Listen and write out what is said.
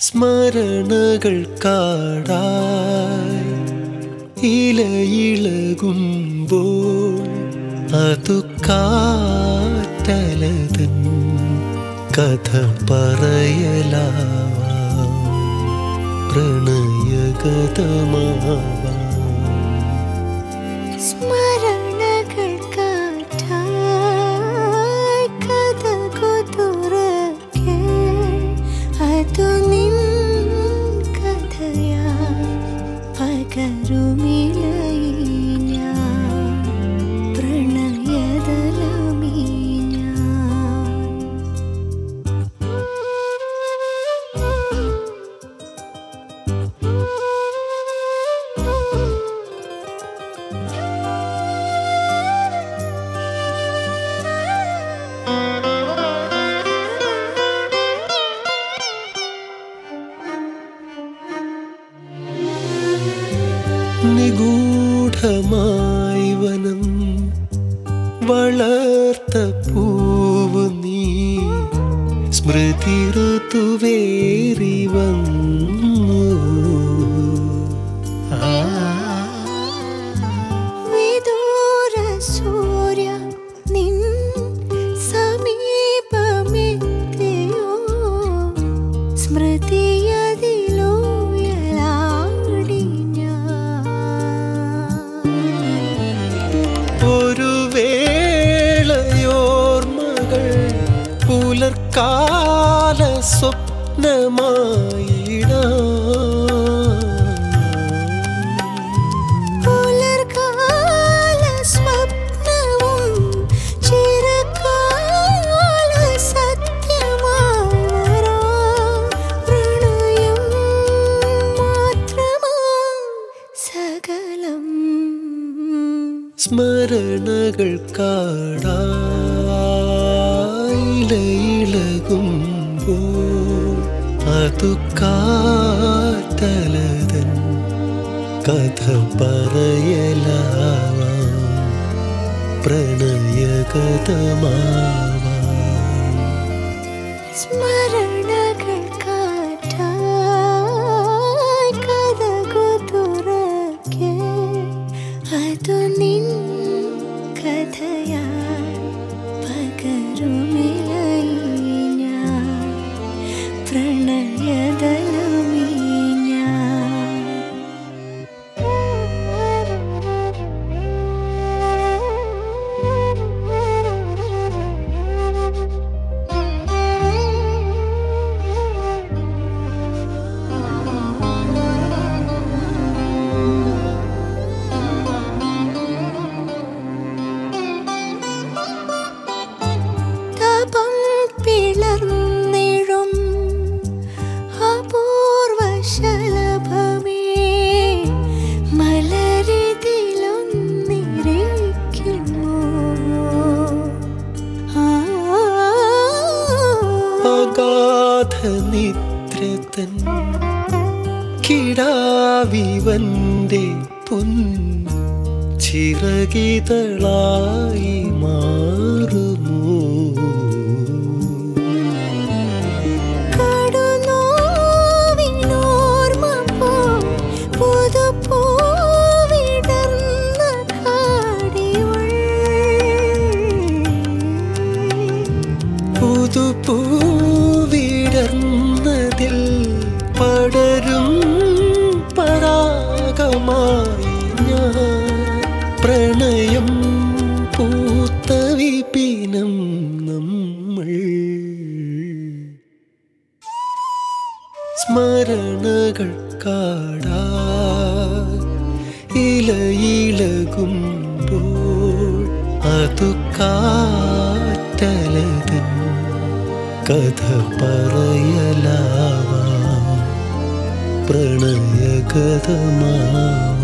സ്മരണകൾ കാടായി ഇലയിളകുമ്പോൾ അതു കാറ്റലതൻ കഥ പറയലാവാം പ്രണയഗതമാവാം സ്മരണകൾ കാറ്റായി കഥകു തുറക്കെ അതു നിൻ കഥയാ പകരുമിളയി ഞാൻ പ്രണയതലമീ ഞാൻ നിഗൂഢമായി വനം വളർത്ത പൂവ് നീ സ്മൃതി ഋതുവേറി വന്നു ആ വിദൂര സൂര്യ നിൻ സമീപമെത്തിയോ സ്മൃതിയതിലോയലാടി ഞാൻ ഒരു വേളയോർമ്മകൾ പുലർക്കാല സ്വപ്നമായിടാം പുലർകാല സ്വപ്നവും ചിരകാല സത്യമായി വരാം. പ്രണയം മാത്രമാ സകലം സ്മരണകൾ കാടായിലകുമ്പോൾ അതു കാറ്റലതൻ കഥ പറയലാവാം പ്രണയഗതമാവാം സ്മരണകൾ കാറ്റായി കഥകു തുറക്കെ അതു നിൻ കഥയായി പകരുമിളയി ഞാൻ പ്രണയതലമീ ഞാൻ തപം പിളർന്നിടും അപൂർവ ശലഭമേ മലരിതിലൊന്നിരിക്കുന്നു ആ അഗാധ നിദ്രതൻ കിടാവിവന്റെ പൊൻ ചിറകിതളായി മാറുമോ കടുനോവിനോർമ്മ പോൽ പുതുപ്പൂവിടർന്ന കാടിവൾ. പുതുപൂവിടർന്നതിൽ പടരും പരാഗമായി ഞാൻ പ്രണയം പൂത്ത വിപിനം നമ്മൾ സ്മരണകൾ കാടാ ഇലയിളകുമ്പോൾ അതു കാറ്റലതൻ കഥ പറയലാവാം പ്രണയഗതമാ